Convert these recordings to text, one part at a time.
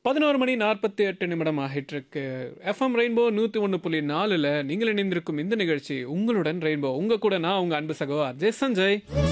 பதினோரு மணி நாற்பத்தி எட்டு நிமிடம் ஆகிட்டிருக்கு எஃப்எம் ரெயின்போ நூற்றி ஒன்று புள்ளி நாலில் நீங்கள் இணைந்திருக்கும் இந்த நிகழ்ச்சி உங்களுடன் ரெயின்போ உங்கள் கூட நான் உங்கள் அன்பு சகோ அஜய் சஞ்சய்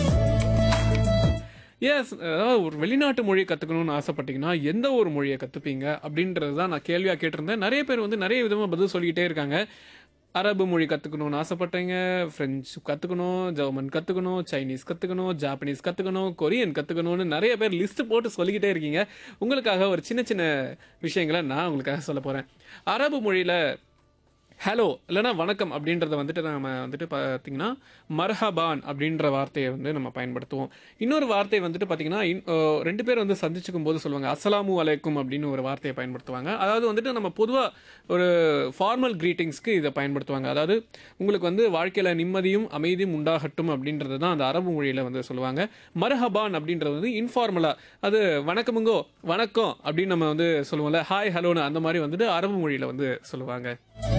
எஸ் அதாவது ஒரு வெளிநாட்டு மொழியை கற்றுக்கணும்னு ஆசைப்பட்டீங்கன்னா எந்த ஒரு மொழியை கற்றுப்பீங்க அப்படின்றது தான் நான் கேள்வியாக கேட்டிருந்தேன் நிறைய பேர் வந்து நிறைய விதமாக பதில் சொல்லிக்கிட்டே இருக்காங்க அரபு மொழி கற்றுக்கணும்னு ஆசைப்பட்டீங்க ஃப்ரெஞ்சு கற்றுக்கணும் ஜெர்மன் கற்றுக்கணும் சைனீஸ் கற்றுக்கணும் ஜாப்பனீஸ் கற்றுக்கணும் கொரியன் கற்றுக்கணும்னு நிறைய பேர் லிஸ்ட் போட்டு சொல்லிக்கிட்டே இருக்கீங்க உங்களுக்காக ஒரு சின்ன சின்ன விஷயங்களை நான் உங்களுக்காக சொல்ல போகிறேன் அரபு மொழியில் ஹலோ இல்லைனா வணக்கம் அப்படின்றத வந்துட்டு நம்ம வந்துட்டு பார்த்தீங்கன்னா மர்ஹபான் அப்படின்ற வார்த்தையை வந்து நம்ம பயன்படுத்துவோம் இன்னொரு வார்த்தை வந்துட்டு பார்த்தீங்கன்னா இன்- அஹ் ரெண்டு பேர் வந்து சந்திச்சுக்கும் போது சொல்லுவாங்க அஸ்ஸலாமு அலைக்கும் அப்படின்னு ஒரு வார்த்தையை பயன்படுத்துவாங்க அதாவது வந்துட்டு நம்ம பொதுவாக ஒரு ஃபார்மல் க்ரீட்டிங்ஸ்க்கு இதை பயன்படுத்துவாங்க அதாவது உங்களுக்கு வந்து வாழ்க்கையில் நிம்மதியும் அமைதியும் உண்டாகட்டும் அப்படின்றது தான் அந்த அரபு மொழியில் வந்து சொல்லுவாங்க மர்ஹபான் அப்படின்றது வந்து இன்ஃபார்மலாக அது வணக்கமுங்கோ வணக்கம் அப்படின்னு நம்ம வந்து சொல்லுவோம்ல ஹாய் ஹலோன்னு அந்த மாதிரி வந்துட்டு அரபு மொழியில் வந்து சொல்லுவாங்க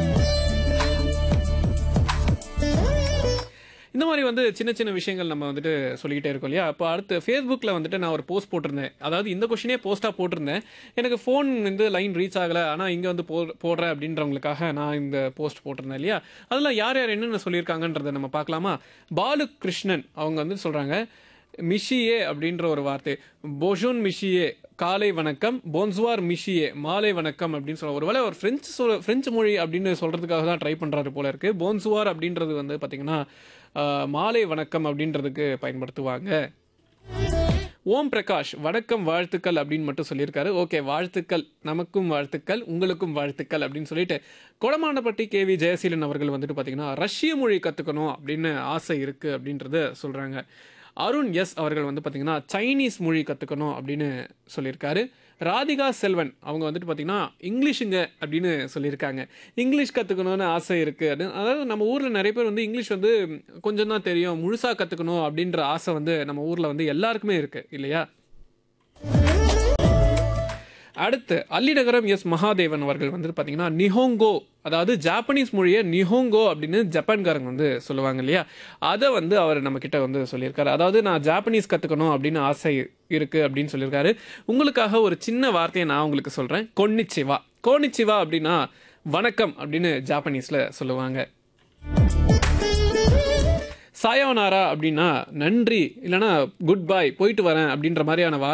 இந்த மாதிரி வந்து சின்ன சின்ன விஷயங்கள் நம்ம வந்துட்டு சொல்லிக்கிட்டே இருக்கோம் இல்லையா அப்போ அடுத்து ஃபேஸ்புக்கில் வந்துட்டு நான் ஒரு போஸ்ட் போட்டிருந்தேன் அதாவது இந்த கொஷினே போஸ்ட்டாக போட்டிருந்தேன் எனக்கு ஃபோன் வந்து லைன் ரீச் ஆகலை ஆனால் இங்கே வந்து போ போடுறேன் அப்படின்றவங்களுக்காக நான் இந்த போஸ்ட் போட்டிருந்தேன் இல்லையா அதில் யார் யார் என்னென்ன சொல்லியிருக்காங்கன்றதை நம்ம பார்க்கலாமா பாலு கிருஷ்ணன் அவங்க வந்து சொல்கிறாங்க மிஷியே அப்படின்ற ஒரு வார்த்தை போஷூன் மிஷியே காலை வணக்கம் போன்ஸ்வார் மிஷியே மாலை வணக்கம் அப்படின்னு சொல்ல ஒருவேளை ஒரு ஃப்ரெஞ்சு சொல் ஃப்ரெஞ்சு மொழி அப்படின்னு சொல்கிறதுக்காக தான் ட்ரை பண்ணுறாரு போல இருக்கு போன்சுவார் அப்படின்றது வந்து பார்த்திங்கன்னா ஆஹ், மாலை வணக்கம் அப்படின்றதுக்கு பயன்படுத்துவாங்க ஓம் பிரகாஷ் வணக்கம் வாழ்த்துக்கள் அப்படின்னு மட்டும் சொல்லியிருக்காரு ஓகே வாழ்த்துக்கள் நமக்கும் வாழ்த்துக்கள் உங்களுக்கும் வாழ்த்துக்கள் அப்படின்னு சொல்லிட்டு கொடமாண்டப்பட்டி கேவி ஜெயசீலன் அவர்கள் வந்துட்டு பார்த்தீங்கன்னா ரஷ்ய மொழி கற்றுக்கணும் அப்படின்னு ஆசை இருக்குது அப்படின்றத சொல்கிறாங்க அருண் எஸ் அவர்கள் வந்து பார்த்தீங்கன்னா சைனீஸ் மொழி கற்றுக்கணும் அப்படின்னு சொல்லியிருக்காரு ராதிகா செல்வன் அவங்க வந்துட்டு பார்த்தீங்கன்னா இங்கிலீஷுங்க அப்படின்னு சொல்லியிருக்காங்க இங்கிலீஷ் கற்றுக்கணும்னு ஆசை இருக்குது அப்படின்னு அதாவது நம்ம ஊரில் நிறைய பேர் வந்து இங்கிலீஷ் வந்து கொஞ்சம் தான் தெரியும் முழுசாக கற்றுக்கணும் அப்படின்ற ஆசை வந்து நம்ம ஊரில் வந்து எல்லாருக்குமே இருக்குது இல்லையா அடுத்து அல்லிநகரம் எஸ் மகாதேவன் அவர்கள் வந்து பார்த்தீங்கன்னா நிஹோங்கோ அதாவது ஜாப்பனீஸ் மொழியை நிஹோங்கோ அப்படின்னு ஜப்பான்காரங்க வந்து சொல்லுவாங்க இல்லையா அதை வந்து அவர் நம்ம கிட்ட வந்து சொல்லியிருக்காரு அதாவது நான் ஜாப்பனீஸ் கற்றுக்கணும் அப்படின்னு ஆசை இருக்குது அப்படின்னு சொல்லியிருக்காரு உங்களுக்காக ஒரு சின்ன வார்த்தையை நான் உங்களுக்கு சொல்கிறேன் கொன்னிச்சிவா கோனிச்சிவா அப்படின்னா வணக்கம் அப்படின்னு ஜாப்பனீஸில் சொல்லுவாங்க சாயோனாரா அப்படின்னா நன்றி இல்லைனா குட் பை போயிட்டு வரேன் அப்படின்ற மாதிரியான வார்த்தை